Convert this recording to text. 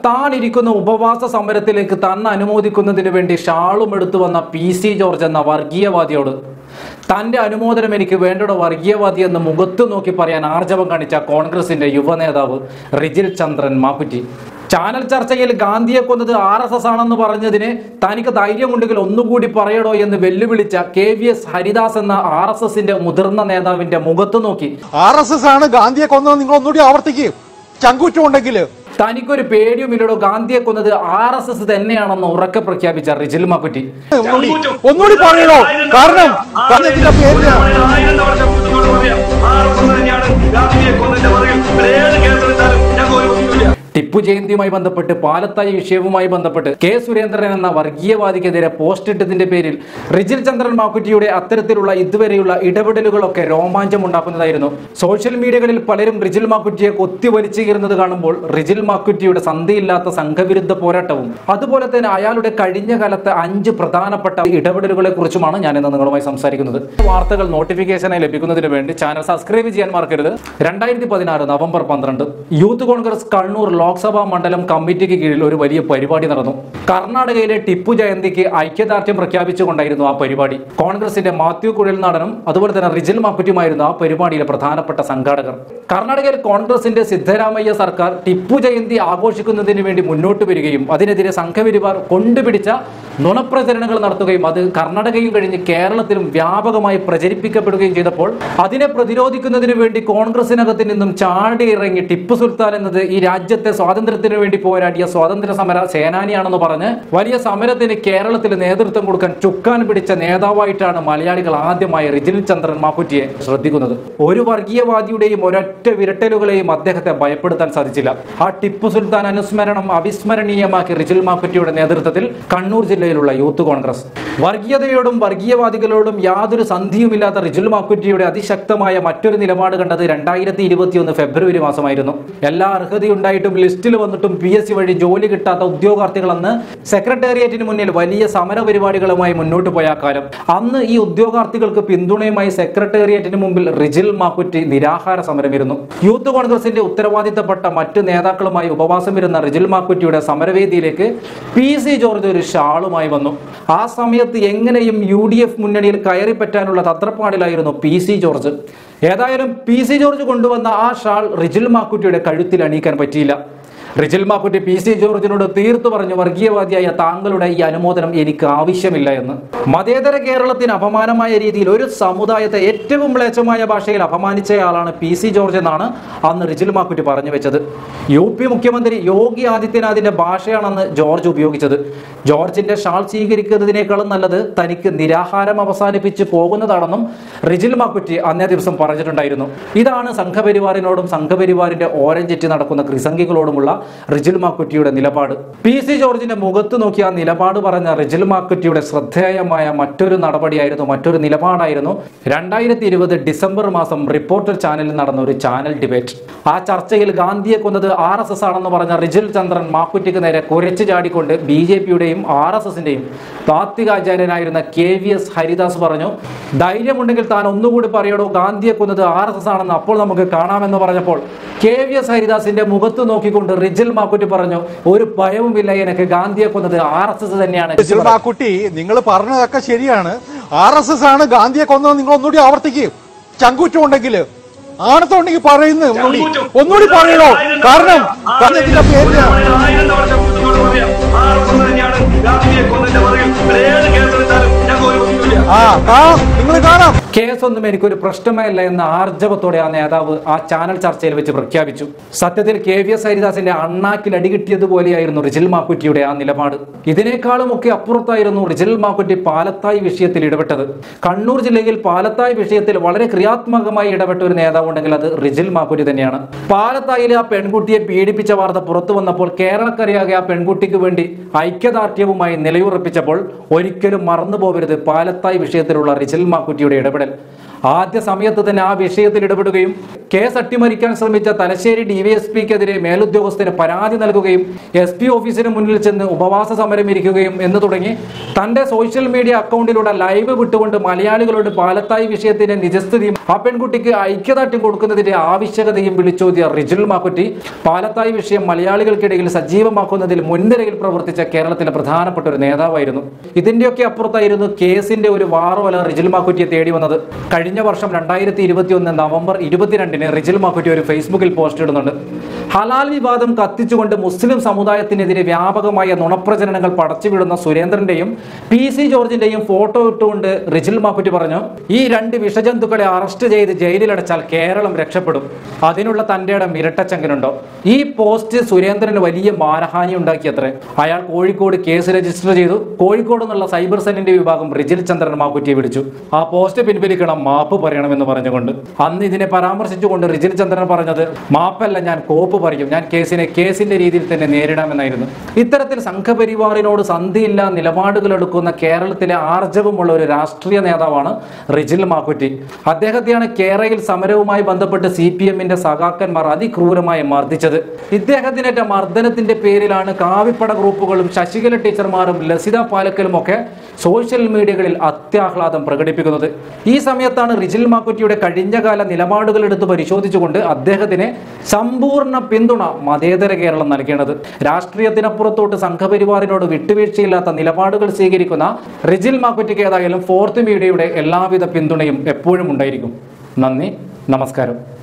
താൻ ഇരിക്കുന്ന ഉപവാസ സമരത്തിലേക്ക് തന്നെ അനുമോദിക്കുന്നതിന് വേണ്ടി ഷാളും എടുത്തു വന്ന പി സി ജോർജ് എന്ന വർഗീയവാദിയോട് തന്റെ അനുമോദനം എനിക്ക് വേണ്ടയുടെ വർഗീയവാദി എന്ന് മുഖത്ത് നോക്കി പറയാൻ ആർജവം കാണിച്ച കോൺഗ്രസിന്റെ യുവനേതാവ് റിജിൽ ചന്ദ്രൻ മാക്കുറ്റി ചാനൽ ചർച്ചയിൽ ഗാന്ധിയെ കൊന്നത് ആർ എസ് എസ് ആണെന്ന് പറഞ്ഞതിന് തനിക്ക് ധൈര്യമുണ്ടെങ്കിൽ ഒന്നുകൂടി പറയടോ എന്ന് വെല്ലുവിളിച്ച കെ വി എസ് ഹരിദാസ് എന്ന ആർ എസ് എസിന്റെ മുതിർന്ന നേതാവിന്റെ മുഖത്ത് നോക്കി ആർ എസ് എസ് ആണ് ഗാന്ധിയെ കൊന്നത് നിങ്ങൾ ഒന്നുകൂടി ആവർത്തിക്കും ചങ്കൂറ്റുണ്ടെങ്കിൽ തനിക്കൊരു പേടിയുമില്ലടോ ഗാന്ധിയെ കൊന്നത് ആർ എസ് എസ് തന്നെയാണെന്ന് ഉറക്കെ പ്രഖ്യാപിച്ച റിജിൽ മാക്കുറ്റി ഒന്നുകൂടി ഒന്നുകൂടി പറയണോ കാരണം കാരണം ഇതിന്റെ പേരില് ആയിരം വർഷം മുന്നോട്ട് പറയാം ആറ് തന്നെയാണ് ഗാന്ധിയെ കൊന്നതിന്റെ പുറകിൽ ഏത് കേസെടുത്താലും ഞങ്ങൾക്ക് ഒരു ബുദ്ധിമില്ല ടിപ്പു ജയന്തിയുമായി ബന്ധപ്പെട്ട് പാലത്തായി വിഷയവുമായി ബന്ധപ്പെട്ട് കെ സുരേന്ദ്രൻ എന്ന വർഗീയവാദിക്കെതിരെ പോസ്റ്റ് ഇട്ടതിന്റെ പേരിൽ റിജിൽ ചന്ദ്രൻ മാക്കുറ്റിയുടെ അത്തരത്തിലുള്ള ഇതുവരെയുള്ള ഇടപെടലുകളൊക്കെ രോമാഞ്ചമുണ്ടാക്കുന്നതായിരുന്നു സോഷ്യൽ മീഡിയകളിൽ പലരും റിജിൽ മാക്കുറ്റിയെ കൊത്തിവലിച്ചു കീറുന്നത് കാണുമ്പോൾ റിജിൽ മാക്കുറ്റിയുടെ സന്ധിയില്ലാത്ത സംഘവിരുദ്ധ പോരാട്ടവും അതുപോലെ തന്നെ അയാളുടെ കഴിഞ്ഞ കാലത്തെ അഞ്ച് പ്രധാനപ്പെട്ട ഇടപെടലുകളെ കുറിച്ചുമാണ് ഞാൻ ഇന്ന് നിങ്ങളുമായി സംസാരിക്കുന്നത് വാർത്തകൾ നോട്ടിഫിക്കേഷനായി ലഭിക്കുന്നതിന് വേണ്ടി ചാനൽ സബ്സ്ക്രൈബ് ചെയ്യാൻ മറക്കരുത് രണ്ടായിരത്തി പതിനാറ് നവംബർ പന്ത്രണ്ട് യൂത്ത് കോൺഗ്രസ് കണ്ണൂർ ലോക്സഭാ മണ്ഡലം കമ്മിറ്റിക്ക് കീഴിൽ ഒരു വലിയ പരിപാടി നടന്നു കർണാടകയിലെ ടിപ്പു ജയന്തിക്ക് ഐക്യദാർഢ്യം പ്രഖ്യാപിച്ചുകൊണ്ടായിരുന്നു ആ പരിപാടി കോൺഗ്രസിന്റെ മാത്യു കുഴൽനാടനും അതുപോലെ തന്നെ റിജിൽ മാക്കുറ്റുമായിരുന്നു ആ പരിപാടിയിലെ പ്രധാനപ്പെട്ട സംഘാടകർ കർണാടകയിൽ കോൺഗ്രസിന്റെ സിദ്ധരാമയ്യ സർക്കാർ ടിപ്പു ജയന്തി ആഘോഷിക്കുന്നതിന് വേണ്ടി മുന്നോട്ട് വരികയും അതിനെതിരെ സംഘപരിവാർ കൊണ്ടുപിടിച്ച നുണപ്രചരണങ്ങൾ നടത്തുകയും അത് കർണാടകയും കഴിഞ്ഞ് കേരളത്തിലും വ്യാപകമായി പ്രചരിപ്പിക്കപ്പെടുകയും ചെയ്തപ്പോൾ അതിനെ പ്രതിരോധിക്കുന്നതിന് വേണ്ടി കോൺഗ്രസിനകത്ത് നിന്നും ചാടി ഇറങ്ങി ടിപ്പു സുൽത്താൻ എന്നത് ഈ രാജ്യത്തെ സ്വാതന്ത്ര്യത്തിന് വേണ്ടി പോരാടിയ സ്വാതന്ത്ര്യ സമര സേനാനിയാണെന്ന് പറഞ്ഞ് വലിയ സമരത്തിന് കേരളത്തിൽ നേതൃത്വം കൊടുക്കാൻ ചുക്കാൻ പിടിച്ച നേതാവായിട്ടാണ് മലയാളികൾ ആദ്യമായി റിജിൽ ചന്ദ്രൻ മാക്കുറ്റിയെ ശ്രദ്ധിക്കുന്നത് ഒരു വർഗീയവാദിയുടെയും ഒരൊറ്റ വിരട്ടലുകളെയും അദ്ദേഹത്തെ ഭയപ്പെടുത്താൻ സാധിച്ചില്ല ആ ടിപ്പു സുൽത്താൻ അനുസ്മരണം അവിസ്മരണീയമാക്കി റിജിൽ മാക്കുറ്റിയുടെ നേതൃത്വത്തിൽ കണ്ണൂർ ജില്ലയിലുള്ള യൂത്ത് കോൺഗ്രസ് വർഗീയതയോടും വർഗീയവാദികളോടും യാതൊരു സന്ധിയുമില്ലാത്ത റിജിൽ മാക്കുറ്റിയുടെ അതിശക്തമായ മറ്റൊരു നിലപാട് കണ്ടത് രണ്ടായിരത്തി ഇരുപത്തിയൊന്ന് ഫെബ്രുവരി മാസമായിരുന്നു എല്ലാ അർഹതയുണ്ടായിട്ടും ലിസ്റ്റിൽ വന്നിട്ടും പി എസ് സി വഴി ജോലി കിട്ടാത്ത ഉദ്യോഗാർത്ഥികൾ അന്ന് സെക്രട്ടേറിയറ്റിന് മുന്നിൽ വലിയ സമര പരിപാടികളുമായി മുന്നോട്ട് പോയ ആ കാലം അന്ന് ഈ ഉദ്യോഗാർത്ഥികൾക്ക് പിന്തുണയുമായി സെക്രട്ടേറിയറ്റിന് മുമ്പിൽ റിജിൽ മാക്കുറ്റി നിരാഹാര സമരമിരുന്നു യൂത്ത് കോൺഗ്രസിന്റെ ഉത്തരവാദിത്തപ്പെട്ട മറ്റു നേതാക്കളുമായി ഉപവാസം ഇരുന്ന റിജിൽ മാക്കുറ്റിയുടെ സമരവേദിയിലേക്ക് പി സി ജോർജ് ഒരു ഷാളുമായി വന്നു ആ സമയത്ത് എങ്ങനെയും യു ഡി എഫ് മുന്നണിയിൽ കയറി പറ്റാനുള്ള തത്രപ്പാടിലായിരുന്നു പി സി ജോർജ് ഏതായാലും പി സി ജോർജ് കൊണ്ടുവന്ന ആ ഷാൾ റിജിൽ മാക്കുറ്റിയുടെ കഴുത്തിൽ അണിയിക്കാൻ പറ്റിയില്ല റിജിൽ മാക്കുറ്റി പി സി ജോർജിനോട് തീർത്തു പറഞ്ഞു വർഗീയവാദിയായ താങ്കളുടെ ഈ അനുമോദനം എനിക്ക് ആവശ്യമില്ല എന്ന് മതേതര കേരളത്തിന് അപമാനമായ രീതിയിൽ ഒരു സമുദായത്തെ ഏറ്റവും മ്ലേച്ഛമായ ഭാഷയിൽ അപമാനിച്ചയാളാണ് പി സി ജോർജ് എന്നാണ് അന്ന് റിജിൽ മാക്കുറ്റി പറഞ്ഞു വെച്ചത് യു പി മുഖ്യമന്ത്രി യോഗി ആദിത്യനാഥിന്റെ ഭാഷയാണെന്ന് ജോർജ് ഉപയോഗിച്ചത് ജോർജിന്റെ ഷാൾ സ്വീകരിക്കുന്നതിനേക്കാളും നല്ലത് തനിക്ക് നിരാഹാരം അവസാനിപ്പിച്ച് പോകുന്നതാണെന്നും റിജിൽ മാക്കുറ്റി അന്നേ ദിവസം പറഞ്ഞിട്ടുണ്ടായിരുന്നു ഇതാണ് സംഘപരിവാറിനോടും സംഘപരിവാറിന്റെ ഓരഞ്ചെറ്റി നടക്കുന്ന ക്രിസംഗികളോടുമുള്ള റിജിൽ മാക്കുറ്റിയുടെ നിലപാട് പി സി ജോർജിന്റെ മുഖത്ത് നോക്കി ആ നിലപാട് പറഞ്ഞ റിജിൽ മാക്കുറ്റിയുടെ ശ്രദ്ധേയമായ മറ്റൊരു നടപടിയായിരുന്നു മറ്റൊരു നിലപാടായിരുന്നു രണ്ടായിരത്തി ഇരുപത് ഡിസംബർ മാസം റിപ്പോർട്ടർ ചാനലിൽ നടന്ന ഒരു ചാനൽ ഡിബേറ്റ് ആ ചർച്ചയിൽ ഗാന്ധിയെ കൊന്നത് ആർ എസ് എസ് ആണെന്ന് പറഞ്ഞ റിജിൽ ചന്ദ്രൻ മാക്കുറ്റിക്ക് നേരെ കുരച്ചു ചാടിക്കൊണ്ട് ബി ജെ പിയുടെയും ആർ എസ് എസിന്റെയും താത്വികാചാര്യനായിരുന്ന കെ വി എസ് ഹരിദാസ് പറഞ്ഞു ധൈര്യമുണ്ടെങ്കിൽ താൻ ഒന്നുകൂടി പറയടോ ഗാന്ധിയെ കൊന്നത് ആർ എസ് എസ് ആണെന്ന് അപ്പോൾ നമുക്ക് കാണാമെന്ന് പറഞ്ഞപ്പോൾ കെ വി എസ് ഹരിദാസിന്റെ മുഖത്ത് നോക്കിക്കൊണ്ട് റിജിൽ മാക്കുറ്റി പറഞ്ഞു ഒരു ഭയവുമില്ല എനിക്ക് ഗാന്ധിയെ കൊന്നത് ആർ എസ് എസ് തന്നെയാണ് കുട്ടി നിങ്ങൾ പറഞ്ഞതൊക്കെ ശരിയാണ് ആർ എസ് എസ് ആണ് ഗാന്ധിയെ കൊന്നത് നിങ്ങൾ ഒന്നുകൂടി ആവർത്തിക്കും ചങ്കൂറ്റുണ്ടെങ്കിൽ ആണത്തുണ്ടെങ്കിൽ പറയുന്നു ഒന്നുകൂടി ഒന്നുകൂടി പറയണോ കാരണം കാരണം ഇതിന്റെ പേരില് ആയിരം വർഷം മുന്നോട്ട് പറയാം ആറ് തന്നെയാണ് ഗാന്ധിയെ കൊന്നതിന്റെ പുറകിൽ ഏത് കേസെടുത്താലും ഞങ്ങൾക്ക് ഒരു ബുദ്ധിമില്ല ആ കാണാം നിങ്ങൾ കാണാം കേസൊന്നും എനിക്കൊരു പ്രശ്നമല്ല എന്ന ആർജവത്തോടെ ആ നേതാവ് ആ ചാനൽ ചർച്ചയിൽ വെച്ച് പ്രഖ്യാപിച്ചു സത്യത്തിൽ കെ വി എസ് ഹരിദാസിന്റെ അണ്ണാക്കിൽ അടികിട്ടിയതുപോലെയായിരുന്നു റിജിൽ മാക്കുറ്റിയുടെ ആ നിലപാട് ഇതിനേക്കാളും ഒക്കെ അപ്പുറത്തായിരുന്നു റിജിൽ മാക്കുറ്റി പാലത്തായി വിഷയത്തിൽ ഇടപെട്ടത് കണ്ണൂർ ജില്ലയിൽ പാലത്തായി വിഷയത്തിൽ വളരെ ക്രിയാത്മകമായി ഇടപെട്ട ഒരു നേതാവ് ഉണ്ടെങ്കിൽ അത് റിജിൽ മാക്കുറ്റി തന്നെയാണ് പാലത്തായിലെ ആ പെൺകുട്ടിയെ പീഡിപ്പിച്ച വാർത്ത പുറത്തു വന്നപ്പോൾ കേരളക്കരയാകെ ആ പെൺകുട്ടിക്ക് വേണ്ടി ഐക്യദാർഢ്യവുമായി നിലയുറപ്പിച്ചപ്പോൾ ഒരിക്കലും മറന്നു പോകരുത് പാലത്തായി വിഷയത്തിലുള്ള റിജിൽ മാക്കുറ്റിയുടെ ഇടപെടൽ ആദ്യ സമയത്ത് തന്നെ ആ വിഷയത്തിൽ ഇടപെടുകയും കേസ് അട്ടിമറിക്കാൻ ശ്രമിച്ച തലശ്ശേരി ഡിവൈഎസ്പിക്കെതിരെ മേലുദ്യോഗസ്ഥന് പരാതി നൽകുകയും എസ് പി ഓഫീസിന് മുന്നിൽ ചെന്ന് ഉപവാസ സമരം ഇരിക്കുകയും എന്ന് തുടങ്ങി തന്റെ സോഷ്യൽ മീഡിയ അക്കൗണ്ടിലൂടെ ലൈവ് വിട്ടുകൊണ്ട് മലയാളികളോട് പാലത്തായി വിഷയത്തിന്റെ നിജസ്ഥിതിയും ആ പെൺകുട്ടിക്ക് ഐക്യദാർഢ്യം കൊടുക്കുന്നതിന്റെ ആവശ്യകതയും വിളിച്ചോതിയ റിജുൽ മാക്കുറ്റി പാലത്തായി വിഷയം മലയാളികൾക്കിടയിൽ സജീവമാക്കുന്നതിൽ മുൻനിരയിൽ പ്രവർത്തിച്ച കേരളത്തിലെ പ്രധാനപ്പെട്ട ഒരു നേതാവായിരുന്നു ഇതിന്റെയൊക്കെ അപ്പുറത്തായിരുന്നു കേസിന്റെ ഒരു വാറോല റിജിൽ മാക്കുറ്റിയെ തേടി വന്നത് കഴിഞ്ഞ വർഷം രണ്ടായിരത്തി ഇരുപത്തി ഒന്ന് നവംബർ ഇരുപത്തിരണ്ടിന് റിജിൽ മാക്കുറ്റി ഒരു ഫേസ്ബുക്കിൽ പോസ്റ്റ് ഇടുന്നുണ്ട് ഹലാൽ വിവാദം കത്തിച്ചുകൊണ്ട് മുസ്ലിം സമുദായത്തിനെതിരെ വ്യാപകമായ നുണപ്രചരണങ്ങൾ പടച്ചുവിടുന്ന സുരേന്ദ്രന്റെയും പി സി ജോർജിന്റെയും ഫോട്ടോ ഇട്ടുകൊണ്ട് റിജിൽ മാക്കുറ്റി പറഞ്ഞു ഈ രണ്ട് വിഷജന്തുക്കളെ അറസ്റ്റ് ചെയ്ത് ജയിലിലടച്ചാൽ കേരളം രക്ഷപ്പെടും അതിനുള്ള തന്റെ ഇടം ഇരട്ടച്ചങ്കനുണ്ടോ ഈ പോസ്റ്റ് സുരേന്ദ്രന് വലിയ മാനഹാനി ഉണ്ടാക്കിയത്രേ അയാൾ കോഴിക്കോട് കേസ് രജിസ്റ്റർ ചെയ്തു കോഴിക്കോട് നിന്നുള്ള സൈബർ സെല്ലിന്റെ വിഭാഗം റിജിൽ ചന്ദ്രൻ മാക്കുറ്റിയെ വിളിച്ചു ആ പോസ്റ്റ് പിൻവലിക്കണം മാപ്പ് പറയണമെന്ന് പറഞ്ഞുകൊണ്ട് അന്ന് ഇതിനെ പരാമർശിച്ചുകൊണ്ട് റിജിൽ ചന്ദ്രൻ പറഞ്ഞത് മാപ്പല്ല ഞാൻ കോപ്പ് പറയും ഞാൻ കേസിനെ കേസിന്റെ രീതിയിൽ തന്നെ നേരിടാമെന്നായിരുന്നു ഇത്തരത്തിൽ സംഘപരിവാറിനോട് സന്ധിയില്ല നിലപാടുകൾ എടുക്കുന്ന കേരളത്തിലെ ആർജവമുള്ള ഒരു രാഷ്ട്രീയ നേതാവാണ് റിജിൽ മാക്കുറ്റി അദ്ദേഹത്തെയാണ് കേരളയിൽ സമരവുമായി ബന്ധപ്പെട്ട് സി പി എമ്മിന്റെ സഖാക്കന്മാർ അതിക്രൂരമായി മർദ്ദിച്ചത് ഇദ്ദേഹത്തിനേറ്റ മർദ്ദനത്തിന്റെ പേരിലാണ് കാവിപ്പട ഗ്രൂപ്പുകളും ശശികല ടീച്ചർമാരും ലസിത പാലക്കലും ഒക്കെ സോഷ്യൽ മീഡിയകളിൽ അത്യാഹ്ലാദം പ്രകടിപ്പിക്കുന്നത് ഈ സമയത്താണ് റിജിൽ മാക്കുറ്റിയുടെ കഴിഞ്ഞകാല നിലപാടുകൾ എടുത്ത് പരിശോധിച്ചുകൊണ്ട് അദ്ദേഹത്തിന് സമ്പൂർണ്ണ പിന്തുണ മതേതര കേരളം നൽകേണ്ടത് രാഷ്ട്രീയത്തിനപ്പുറത്തോട്ട് സംഘപരിവാറിനോട് വിട്ടുവീഴ്ചയില്ലാത്ത നിലപാടുകൾ സ്വീകരിക്കുന്ന റിജിൽ മാക്കുറ്റിക്ക് ഏതായാലും ഫോർത്ത് മീഡിയയുടെ എല്ലാവിധ പിന്തുണയും എപ്പോഴും ഉണ്ടായിരിക്കും നന്ദി നമസ്കാരം